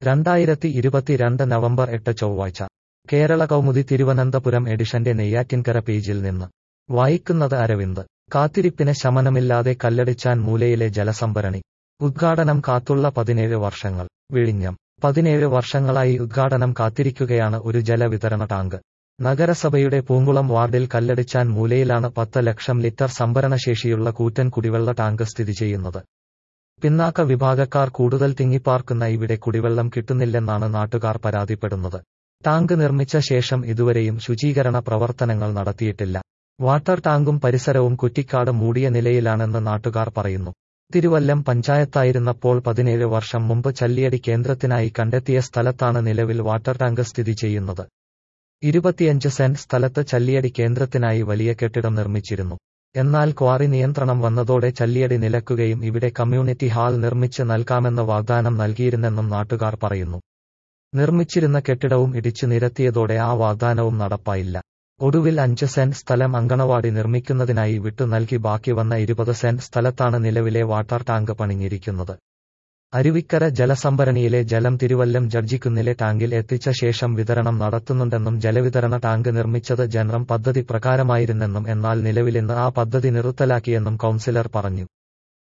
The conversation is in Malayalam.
രണ്ടായിരത്തി ഇരുപത്തിരണ്ട് നവംബർ എട്ട് ചൊവ്വാഴ്ച കേരള കൗമുദി തിരുവനന്തപുരം എഡിഷന്റെ നെയ്യാറ്റിൻകര പേജിൽ നിന്ന് വായിക്കുന്നത് അരവിന്ദ് കാത്തിരിപ്പിന് ശമനമില്ലാതെ കല്ലടിച്ചാൻ മൂലയിലെ ജലസംഭരണി ഉദ്ഘാടനം കാത്തുള്ള പതിനേഴ് വർഷങ്ങൾ വിഴിഞ്ഞം പതിനേഴ് വർഷങ്ങളായി ഉദ്ഘാടനം കാത്തിരിക്കുകയാണ് ഒരു ജലവിതരണ ടാങ്ക് നഗരസഭയുടെ പൂങ്കുളം വാർഡിൽ കല്ലടിച്ചാൻ മൂലയിലാണ് പത്ത് ലക്ഷം ലിറ്റർ സംഭരണശേഷിയുള്ള കൂറ്റൻ കുടിവെള്ള ടാങ്ക് സ്ഥിതി ചെയ്യുന്നത് പിന്നാക്ക വിഭാഗക്കാർ കൂടുതൽ തിങ്ങിപ്പാർക്കുന്ന ഇവിടെ കുടിവെള്ളം കിട്ടുന്നില്ലെന്നാണ് നാട്ടുകാർ പരാതിപ്പെടുന്നത് ടാങ്ക് നിർമ്മിച്ച ശേഷം ഇതുവരെയും ശുചീകരണ പ്രവർത്തനങ്ങൾ നടത്തിയിട്ടില്ല വാട്ടർ ടാങ്കും പരിസരവും കുറ്റിക്കാട് മൂടിയ നിലയിലാണെന്ന് നാട്ടുകാർ പറയുന്നു തിരുവല്ലം പഞ്ചായത്തായിരുന്നപ്പോൾ പതിനേഴ് വർഷം മുമ്പ് ചല്ലിയടി കേന്ദ്രത്തിനായി കണ്ടെത്തിയ സ്ഥലത്താണ് നിലവിൽ വാട്ടർ ടാങ്ക് സ്ഥിതി ചെയ്യുന്നത് ഇരുപത്തിയഞ്ച് സെന്റ് സ്ഥലത്ത് ചല്ലിയടി കേന്ദ്രത്തിനായി വലിയ കെട്ടിടം നിർമ്മിച്ചിരുന്നു എന്നാൽ ക്വാറി നിയന്ത്രണം വന്നതോടെ ചല്ലിയടി നിലക്കുകയും ഇവിടെ കമ്മ്യൂണിറ്റി ഹാൾ നിർമ്മിച്ച് നൽകാമെന്ന വാഗ്ദാനം നൽകിയിരുന്നെന്നും നാട്ടുകാർ പറയുന്നു നിർമ്മിച്ചിരുന്ന കെട്ടിടവും ഇടിച്ചു നിരത്തിയതോടെ ആ വാഗ്ദാനവും നടപ്പായില്ല ഒടുവിൽ അഞ്ച് സെന്റ് സ്ഥലം അങ്കണവാടി നിർമ്മിക്കുന്നതിനായി വിട്ടു നൽകി ബാക്കി വന്ന ഇരുപത് സെന്റ് സ്ഥലത്താണ് നിലവിലെ വാട്ടർ ടാങ്ക് പണിഞ്ഞിരിക്കുന്നത് അരുവിക്കര ജലസംഭരണിയിലെ ജലം തിരുവല്ലം ജഡ്ജിക്കുന്നിലെ ടാങ്കിൽ എത്തിച്ച ശേഷം വിതരണം നടത്തുന്നുണ്ടെന്നും ജലവിതരണ ടാങ്ക് നിർമ്മിച്ചത് ജനറം പദ്ധതി പ്രകാരമായിരുന്നെന്നും എന്നാൽ നിലവിലിന്ന് ആ പദ്ധതി നിർത്തലാക്കിയെന്നും കൌൺസിലർ പറഞ്ഞു